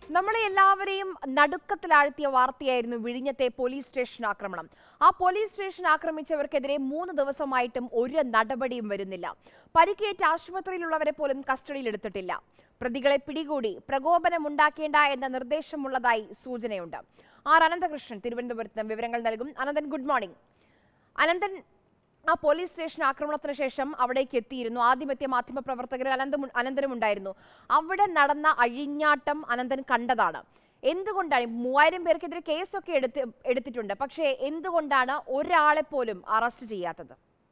നമ്മളെ എല്ലാവരെയും നടുക്കത്തിലാഴ്ത്തിയ വാർത്തയായിരുന്നു വിഴിഞ്ഞത്തെ പോലീസ് സ്റ്റേഷൻ ആക്രമണം ആ പോലീസ് സ്റ്റേഷൻ ആക്രമിച്ചവർക്കെതിരെ മൂന്ന് ദിവസമായിട്ടും ഒരു നടപടിയും വരുന്നില്ല പരിക്കേറ്റ് ആശുപത്രിയിലുള്ളവരെ പോലും കസ്റ്റഡിയിലെടുത്തിട്ടില്ല പ്രതികളെ പിടികൂടി പ്രകോപനമുണ്ടാക്കേണ്ട എന്ന നിർദ്ദേശമുള്ളതായി സൂചനയുണ്ട് ആർ അനന്തകൃഷ്ണൻ തിരുവനന്തപുരത്ത് നിന്ന് വിവരങ്ങൾ നൽകും അനന്തൻ ഗുഡ് മോർണിംഗ് അനന്തൻ ആ പോലീസ് സ്റ്റേഷൻ ആക്രമണത്തിന് ശേഷം അവിടേക്ക് എത്തിയിരുന്നു ആദ്യമെത്തിയ മാധ്യമപ്രവർത്തകരിൽ അനന്തം അനന്തനും ഉണ്ടായിരുന്നു അവിടെ നടന്ന അഴിഞ്ഞാട്ടം അനന്തൻ കണ്ടതാണ് എന്തുകൊണ്ടാണ് മൂവായിരം പേർക്കെതിരെ കേസൊക്കെ എടുത്ത് എടുത്തിട്ടുണ്ട് പക്ഷേ എന്തുകൊണ്ടാണ് ഒരാളെ പോലും അറസ്റ്റ് ചെയ്യാത്തത്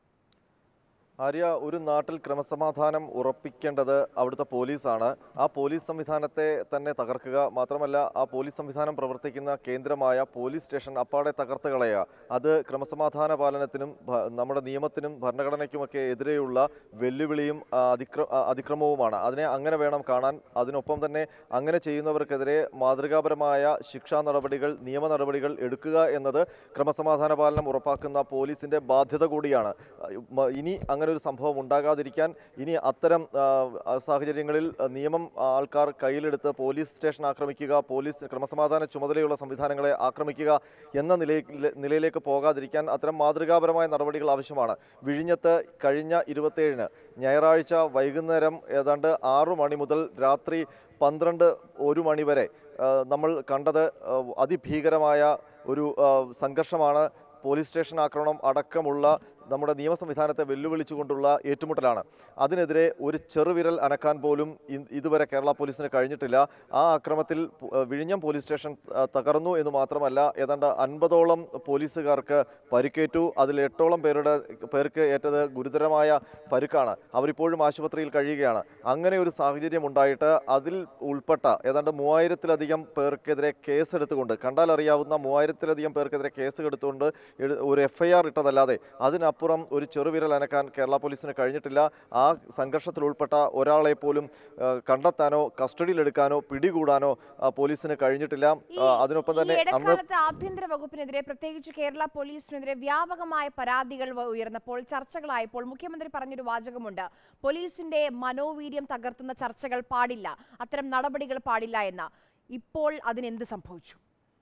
ആര്യ ഒരു നാട്ടിൽ ക്രമസമാധാനം ഉറപ്പിക്കേണ്ടത് അവിടുത്തെ പോലീസാണ് ആ പോലീസ് സംവിധാനത്തെ തന്നെ തകർക്കുക മാത്രമല്ല ആ പോലീസ് സംവിധാനം പ്രവർത്തിക്കുന്ന കേന്ദ്രമായ പോലീസ് സ്റ്റേഷൻ അപ്പാടെ തകർത്ത് കളയുക അത് ക്രമസമാധാന പാലനത്തിനും ഭ- നമ്മുടെ നിയമത്തിനും ഭരണഘടനയ്ക്കുമൊക്കെ എതിരെയുള്ള വെല്ലുവിളിയും ആ, അതിക്ര ആ, അതിക്രമവുമാണ് അതിനെ അങ്ങനെ വേണം കാണാൻ അതിനൊപ്പം തന്നെ അങ്ങനെ ചെയ്യുന്നവർക്കെതിരെ മാതൃകാപരമായ ശിക്ഷാ നടപടികൾ നിയമ നടപടികൾ എടുക്കുക എന്നത് ക്രമസമാധാന പാലനം ഉറപ്പാക്കുന്ന പോലീസിന്റെ ബാധ്യത കൂടിയാണ് ആ, മ- ഇനി അങ്ങനെ ഒരു സംഭവം ഉണ്ടാകാതിരിക്കാൻ ഇനി അത്തരം ആ, ആ, സാഹചര്യങ്ങളിൽ ആ, നിയമം ആൾക്കാർ കയ്യിലെടുത്ത് പോലീസ് സ്റ്റേഷൻ ആക്രമിക്കുക പോലീസ് ക്രമസമാധാന ചുമതലയുള്ള സംവിധാനങ്ങളെ ആക്രമിക്കുക എന്ന നിലയിൽ നിലയിലേക്ക് പോകാതിരിക്കാൻ അത്തരം മാതൃകാപരമായ നടപടികൾ ആവശ്യമാണ് വിഴിഞ്ഞത്ത് കഴിഞ്ഞ ഇരുപത്തിയേഴിന് ഞായറാഴ്ച വൈകുന്നേരം ഏതാണ്ട് ആറു മണി മുതൽ രാത്രി പന്ത്രണ്ട് ഒരു മണി വരെ ആ, നമ്മൾ കണ്ടത് ആ, അതിഭീകരമായ ഒരു ആ, സംഘർഷമാണ് പോലീസ് സ്റ്റേഷൻ ആക്രമണം അടക്കമുള്ള നമ്മുടെ നിയമ സംവിധാനത്തെ വെല്ലുവിളിച്ചുകൊണ്ടുള്ള ഏറ്റുമുട്ടലാണ് അതിനെതിരെ ഒരു ചെറുവിരൽ അനക്കാൻ പോലും ഇ- ഇതുവരെ കേരള പോലീസിന് കഴിഞ്ഞിട്ടില്ല ആ ആക്രമത്തിൽ പു- ഏഹ് വിഴിഞ്ഞം പോലീസ് സ്റ്റേഷൻ ആ, തകർന്നു എന്ന് മാത്രമല്ല ഏതാണ്ട് അൻപതോളം പോലീസുകാർക്ക് പരിക്കേറ്റു അതിൽ എട്ടോളം പേരുടെ പേർക്ക് ഏറ്റത് ഗുരുതരമായ പരുക്കാണ് അവരിപ്പോഴും ആശുപത്രിയിൽ കഴിയുകയാണ് അങ്ങനെ ഒരു സാഹചര്യം ഉണ്ടായിട്ട് അതിൽ ഉൾപ്പെട്ട ഏതാണ്ട് മൂവായിരത്തിലധികം പേർക്കെതിരെ കേസെടുത്തുകൊണ്ട് കണ്ടാൽ അറിയാവുന്ന മൂവായിരത്തിലധികം പേർക്കെതിരെ കേസ് എടുത്തുകൊണ്ട് എഴു- ഒരു എഫ് ഐ ആർ ഇട്ടതല്ലാതെ അതിനപ്പുറം ഒരു ചെറുവിരൽ അനക്കാൻ കേരള പോലീസിന് കഴിഞ്ഞിട്ടില്ല ആ സംഘർഷത്തിൽ ഉൾപ്പെട്ട ഒരാളെ പോലും ആ, കണ്ടെത്താനോ കസ്റ്റഡിയിലെടുക്കാനോ പിടികൂടാനോ ആ, പോലീസിന് കഴിഞ്ഞിട്ടില്ല ഈ- ആ, അതിനൊപ്പം ഈ തന്നെ അന്ന് ഇടക്കാലത്ത് ആഭ്യന്തര വകുപ്പിനെതിരെ പ്രത്യേകിച്ച് കേരള പോലീസിനെതിരെ വ്യാപകമായ പരാതികൾ വ- ഉയർന്നപ്പോൾ ചർച്ചകളായപ്പോൾ മുഖ്യമന്ത്രി പറഞ്ഞൊരു വാചകമുണ്ട് പോലീസിന്റെ മനോവീര്യം തകർത്തുന്ന ചർച്ചകൾ പാടില്ല അത്തരം നടപടികൾ പാടില്ല എന്ന ഇപ്പോൾ അതിനെന്ത് സംഭവിച്ചു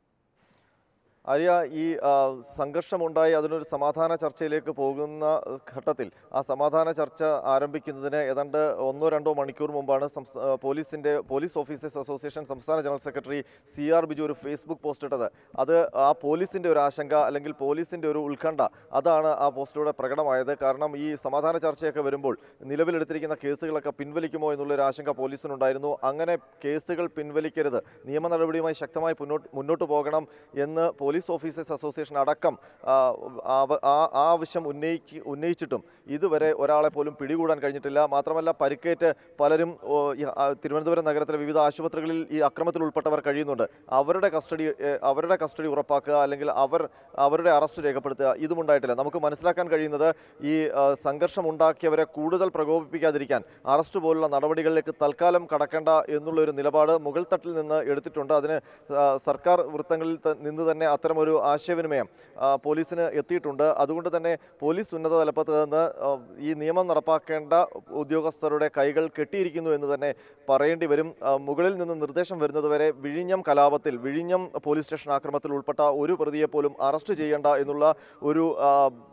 ആര്യ ഈ ആ, സംഘർഷമുണ്ടായി അതിനൊരു സമാധാന ചർച്ചയിലേക്ക് പോകുന്ന ഘട്ടത്തിൽ ആ സമാധാന ചർച്ച ആരംഭിക്കുന്നതിന് ഏതാണ്ട് ഒന്നോ രണ്ടോ മണിക്കൂർ മുമ്പാണ് സംസ്ഥ- ആ, പോലീസിന്റെ പോലീസ് ഓഫീസേഴ്സ് അസോസിയേഷൻ സംസ്ഥാന general secretary C R Biju ഒരു ഫേസ്ബുക്ക് പോസ്റ്റ് ഇട്ടത് അത് ആ പോലീസിന്റെ ഒരു ആശങ്ക അല്ലെങ്കിൽ പോലീസിന്റെ ഒരു ഉത്കണ്ഠ അതാണ് ആ പോസ്റ്റിലൂടെ പ്രകടമായത് കാരണം ഈ സമാധാന ചർച്ചയൊക്കെ വരുമ്പോൾ നിലവിലെടുത്തിരിക്കുന്ന കേസുകളൊക്കെ പിൻവലിക്കുമോ എന്നുള്ളൊരു ആശങ്ക പോലീസിനുണ്ടായിരുന്നു അങ്ങനെ കേസുകൾ പിൻവലിക്കരുത് നിയമ നടപടിയുമായി ശക്തമായി മുന്നോട്ട് മുന്നോട്ട് പോകണം എന്ന് പോലീസ് ഓഫീസേഴ്സ് അസോസിയേഷൻ അടക്കം ആ, ആവ- ആ ആ ആവശ്യം ഉന്നയിക്ക് ഉന്നയിച്ചിട്ടും ഇതുവരെ ഒരാളെ പോലും പിടികൂടാൻ കഴിഞ്ഞിട്ടില്ല മാത്രമല്ല പരിക്കേറ്റ് പലരും ഓ, ഈ, ആ, തിരുവനന്തപുരം നഗരത്തിലെ വിവിധ ആശുപത്രികളിൽ ഈ അക്രമത്തിൽ ഉൾപ്പെട്ടവർ കഴിയുന്നുണ്ട് അവരുടെ കസ്റ്റഡി ഏ, അവരുടെ കസ്റ്റഡി ഉറപ്പാക്കുക അല്ലെങ്കിൽ അവർ അവരുടെ അറസ്റ്റ് രേഖപ്പെടുത്തുക ഇതും ഉണ്ടായിട്ടില്ല നമുക്ക് മനസ്സിലാക്കാൻ കഴിയുന്നത് ഈ ആ, സംഘർഷം ഉണ്ടാക്കിയവരെ കൂടുതൽ പ്രകോപിപ്പിക്കാതിരിക്കാൻ അറസ്റ്റ് പോലുള്ള നടപടികളിലേക്ക് തൽക്കാലം കടക്കേണ്ട എന്നുള്ള ഒരു നിലപാട് മുകൾ തട്ടിൽ നിന്ന് എടുത്തിട്ടുണ്ട് അതിന് ആ, സർക്കാർ വൃത്തങ്ങളിൽ ത- നിന്ന് തന്നെ അത്തരമൊരു ആശയവിനിമയം ആ, പോലീസിന് എത്തിയിട്ടുണ്ട് അതുകൊണ്ട് തന്നെ പോലീസ് ഉന്നത തലപ്പത്ത് നിന്ന് ആ, ഈ നിയമം നടപ്പാക്കേണ്ട ഉദ്യോഗസ്ഥരുടെ കൈകൾ കെട്ടിയിരിക്കുന്നു എന്ന് തന്നെ പറയേണ്ടി വരും ആ, മുകളിൽ നിന്ന് നിർദ്ദേശം വരുന്നതുവരെ വിഴിഞ്ഞം കലാപത്തിൽ വിഴിഞ്ഞം പോലീസ് സ്റ്റേഷൻ ആക്രമണത്തിൽ ഉൾപ്പെട്ട ഒരു പ്രതിയെ പോലും അറസ്റ്റ് ചെയ്യേണ്ട എന്നുള്ള ഒരു ആ,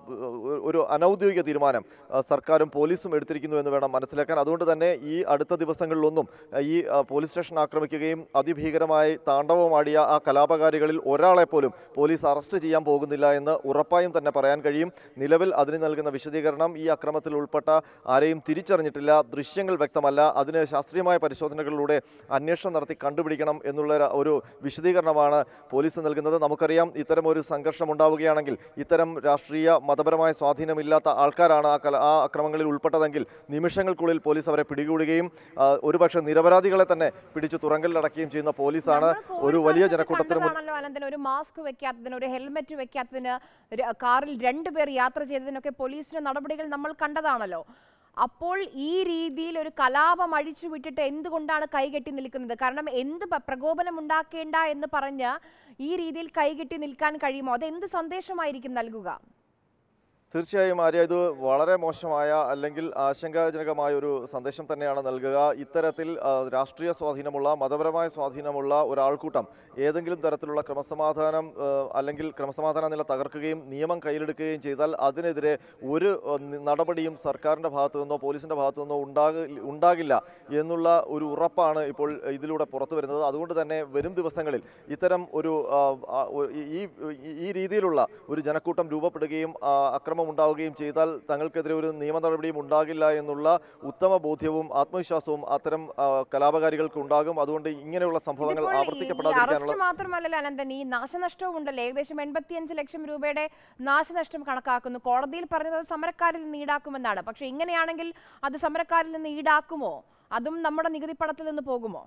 ഒരു അനൗദ്യോഗിക തീരുമാനം ആ, സർക്കാരും പോലീസും എടുത്തിരിക്കുന്നു എന്ന് വേണം മനസ്സിലാക്കാൻ അതുകൊണ്ട് തന്നെ ഈ അടുത്ത ദിവസങ്ങളിലൊന്നും ആ, ഈ ആ, പോലീസ് സ്റ്റേഷൻ ആക്രമിക്കുകയും അതിഭീകരമായി താണ്ഡവമാടിയ ആ കലാപകാരികളിൽ ഒരാളെ പോലും പോലീസ് അറസ്റ്റ് ചെയ്യാൻ പോകുന്നില്ല എന്ന് ഉറപ്പായും തന്നെ പറയാൻ കഴിയും നിലവിൽ അതിന് നൽകുന്ന വിശദീകരണം ഈ അക്രമത്തിൽ ഉൾപ്പെട്ട ആരെയും തിരിച്ചറിഞ്ഞിട്ടില്ല ദൃശ്യങ്ങൾ വ്യക്തമല്ല അതിന് ശാസ്ത്രീയമായ പരിശോധനകളിലൂടെ അന്വേഷണം നടത്തി കണ്ടുപിടിക്കണം എന്നുള്ള ഒരു- ഒരു വിശദീകരണമാണ് പോലീസ് നൽകുന്നത് നമുക്കറിയാം ഇത്തരം ഒരു സംഘർഷം ഉണ്ടാവുകയാണെങ്കിൽ ഇത്തരം രാഷ്ട്രീയ മതപരമായ സ്വാധീനമില്ലാത്ത ആൾക്കാരാണ് ആ കല ആ അക്രമങ്ങളിൽ ഉൾപ്പെട്ടതെങ്കിൽ നിമിഷങ്ങൾക്കുള്ളിൽ പോലീസ് അവരെ പിടികൂടുകയും ആ, ഒരുപക്ഷെ നിരപരാധികളെ തന്നെ പിടിച്ചു തുറങ്കലിലടക്കുകയും ചെയ്യുന്ന പോലീസാണ് നമ്മൾ ഒരു വലിയ കോഴിക്കോട് ജനക്കൂട്ടത്തിന് മുൻ- കണ്ടതാണല്ലോ അനന്തൻ ഒരു മാസ്ക് വെക്കാത്തതിന് ഒരു ഹെൽമെറ്റ് വെക്കാത്തതിന് ര- കാറിൽ രണ്ടുപേർ യാത്ര ചെയ്തതിനൊക്കെ പോലീസിന്റെ നടപടികൾ നമ്മൾ കണ്ടതാണല്ലോ അപ്പോൾ ഈ രീതിയിൽ ഒരു കലാപം അഴിച്ചു വിട്ടിട്ട് എന്തുകൊണ്ടാണ് കൈകെട്ടി നിൽക്കുന്നത് കാരണം എന്ത് പ- പ്രകോപനം ഉണ്ടാക്കേണ്ട എന്ന് പറഞ്ഞ് ഈ രീതിയിൽ കൈകെട്ടി നിൽക്കാൻ കഴിയുമോ അത് എന്ത് സന്ദേശമായിരിക്കും നൽകുക തീർച്ചയായും ആര്യ ഇത് വളരെ മോശമായ അല്ലെങ്കിൽ ആശങ്കാജനകമായ ഒരു സന്ദേശം തന്നെയാണ് നൽകുക ഇത്തരത്തിൽ ആ, രാഷ്ട്രീയ സ്വാധീനമുള്ള മതപരമായ സ്വാധീനമുള്ള ഒരാൾക്കൂട്ടം ഏതെങ്കിലും തരത്തിലുള്ള ക്രമസമാധാനം ആ, അല്ലെങ്കിൽ ക്രമസമാധാന നില തകർക്കുകയും നിയമം കയ്യിലെടുക്കുകയും ചെയ്താൽ അതിനെതിരെ ഒരു ആ, നി- നടപടിയും സർക്കാരിൻ്റെ ഭാഗത്തു നിന്നോ പോലീസിൻ്റെ ഭാഗത്തു നിന്നോ ഉണ്ടാകി ഉണ്ടാകില്ല എന്നുള്ള ഒരു ഉറപ്പാണ് ഇപ്പോൾ ഇതിലൂടെ പുറത്തു വരുന്നത് അതുകൊണ്ട് തന്നെ വരും ദിവസങ്ങളിൽ ഇത്തരം ഒരു ആ, ആ, ഒ- ഈ ഈ- ഈ രീതിയിലുള്ള ഒരു ജനക്കൂട്ടം രൂപപ്പെടുകയും ആ, അക്രമം ഉണ്ടാവുകയും ചെയ്താൽ തങ്ങൾക്കെതിരെ ഒരു നിയമ നടപടിയും ഉണ്ടാകില്ല എന്നുള്ള ഉത്തമ ബോധ്യവും ആത്മവിശ്വാസവും അത്തരം ആ, കലാപകാരികൾക്ക് ഉണ്ടാകും അതുകൊണ്ട് ഇങ്ങനെയുള്ള സംഭവങ്ങൾ ഇതിപ്പോൾ ഈ- ഈ ആവർത്തിക്കപ്പെടാതിരിക്കാനുള്ള അറസ്റ്റ് മാത്രമല്ലല്ലോ അനന്തൻ ഈ നാശനഷ്ടവും ഉണ്ടല്ലോ ഏകദേശം എൺപത്തിയഞ്ച് ലക്ഷം രൂപയുടെ നാശനഷ്ടം കണക്കാക്കുന്നു കോടതിയിൽ പറഞ്ഞത് അത് സമരക്കാരിൽ നിന്ന് ഈടാക്കുമെന്നാണ് പക്ഷെ ഇങ്ങനെയാണെങ്കിൽ അത് സമരക്കാരിൽ നിന്ന് ഈടാക്കുമോ അതും നമ്മുടെ നികുതി പണത്തിൽ നിന്ന് പോകുമോ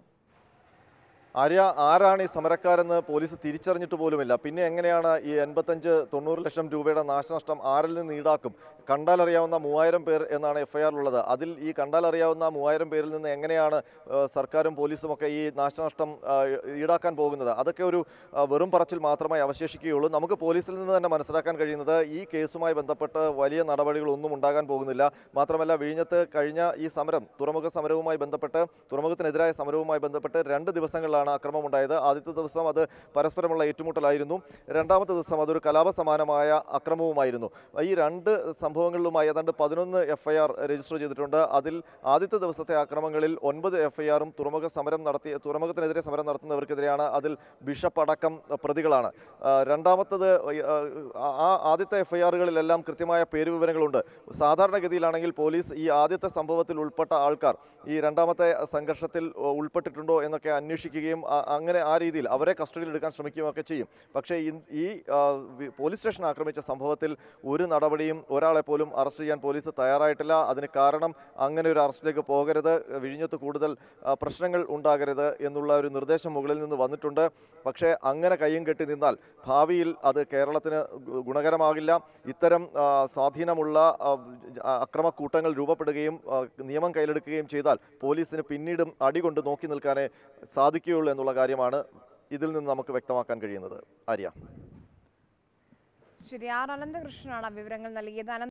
ആര്യ ആരാണ് ഈ സമരക്കാരെന്ന് പോലീസ് തിരിച്ചറിഞ്ഞിട്ട് പോലുമില്ല പിന്നെ എങ്ങനെയാണ് ഈ എൺപത്തഞ്ച് തൊണ്ണൂറ് ലക്ഷം രൂപയുടെ നാശനഷ്ടം ആരിൽ നിന്ന് ഈടാക്കും കണ്ടാലറിയാവുന്ന മൂവായിരം പേർ എന്നാണ് എഫ്ഐആർ ഉള്ളത് അതിൽ ഈ കണ്ടാലറിയാവുന്ന മൂവായിരം പേരിൽ നിന്ന് എങ്ങനെയാണ് ആ, സർക്കാരും പോലീസും ഒക്കെ ഈ നാശനഷ്ടം ആ, ഈടാക്കാൻ പോകുന്നത് അതൊക്കെ ഒരു ആ, വെറും പറച്ചിൽ മാത്രമായി അവശേഷിക്കുകയുള്ളൂ നമുക്ക് പോലീസിൽ നിന്ന് തന്നെ മനസ്സിലാക്കാൻ കഴിയുന്നത് ഈ കേസുമായി ബന്ധപ്പെട്ട് വലിയ നടപടികളൊന്നും ഉണ്ടാകാൻ പോകുന്നില്ല മാത്രമല്ല വിഴിഞ്ഞത്ത് കഴിഞ്ഞ ഈ സമരം തുറമുഖ സമരവുമായി ബന്ധപ്പെട്ട് തുറമുഖത്തിനെതിരായ സമരവുമായി ബന്ധപ്പെട്ട് രണ്ട് ദിവസങ്ങളിലാണ് അക്രമം ഉണ്ടായത് ആദ്യത്തെ ദിവസം അത് പരസ്പരമുള്ള ഏറ്റുമുട്ടലായിരുന്നു രണ്ടാമത്തെ ദിവസം അതൊരു കലാപ സമാനമായ അക്രമവുമായിരുന്നു ഈ രണ്ട് സംഭവങ്ങളിലുമായി ഏതാണ്ട് പതിനൊന്ന് എഫ് ഐ ആർ രജിസ്റ്റർ ചെയ്തിട്ടുണ്ട് അതിൽ ആദ്യത്തെ ദിവസത്തെ ആക്രമങ്ങളിൽ ഒൻപത് എഫ് ഐ ആറും തുറമുഖ സമരം നടത്തി തുറമുഖത്തിനെതിരെ സമരം നടത്തുന്നവർക്കെതിരെയാണ് അതിൽ ബിഷപ്പ് അടക്കം പ്രതികളാണ് ആ, രണ്ടാമത്തത് ആ, ആ ആദ്യത്തെ എഫ് ഐ ആറുകളിലെല്ലാം കൃത്യമായ പേരുവിവരങ്ങളുണ്ട് സാധാരണഗതിയിലാണെങ്കിൽ പോലീസ് ഈ ആദ്യത്തെ സംഭവത്തിൽ ഉൾപ്പെട്ട ആൾക്കാർ ഈ രണ്ടാമത്തെ സംഘർഷത്തിൽ ഉ- ഉൾപ്പെട്ടിട്ടുണ്ടോ എന്നൊക്കെ അന്വേഷിക്കുകയും ആ- അങ്ങനെ ആ രീതിയിൽ അവരെ കസ്റ്റഡിയിൽ എടുക്കാൻ ശ്രമിക്കുകയും ഒക്കെ ചെയ്യും പക്ഷേ ഇൻ- ഈ ആ, വി- പോലീസ് സ്റ്റേഷൻ ആക്രമിച്ച സംഭവത്തിൽ ഒരു നടപടിയും ഒരാളെ പോലും അറസ്റ്റ് ചെയ്യാൻ പോലീസ് തയ്യാറായിട്ടില്ല അതിന് കാരണം അങ്ങനെ ഒരു അറസ്റ്റിലേക്ക് പോകരുത് വിഴിഞ്ഞത്ത് കൂടുതൽ ആ, പ്രശ്നങ്ങൾ ഉണ്ടാകരുത് എന്നുള്ള ഒരു നിർദ്ദേശം മുകളിൽ നിന്ന് വന്നിട്ടുണ്ട് പക്ഷേ അങ്ങനെ കയ്യും കെട്ടി നിന്നാൽ ഭാവിയിൽ അത് കേരളത്തിന് ഗു- ഗുണകരമാകില്ല ഇത്തരം ആ, സ്വാധീനമുള്ള ആ, ആ, അക്രമക്കൂട്ടങ്ങൾ രൂപപ്പെടുകയും ആ, നിയമം കയ്യിലെടുക്കുകയും ചെയ്താൽ പോലീസിന് പിന്നീടും അടികൊണ്ട് നോക്കി നിൽക്കാനേ സാധിക്കുകയുള്ളൂ എന്നുള്ള കാര്യമാണ് ഇതിൽ നിന്ന് നമുക്ക് വ്യക്തമാക്കാൻ കഴിയുന്നത് ആര്യ ശരി ആർ അനന്തകൃഷ്ണനാണ് ആ വിവരങ്ങൾ നൽകിയത് അനന്ത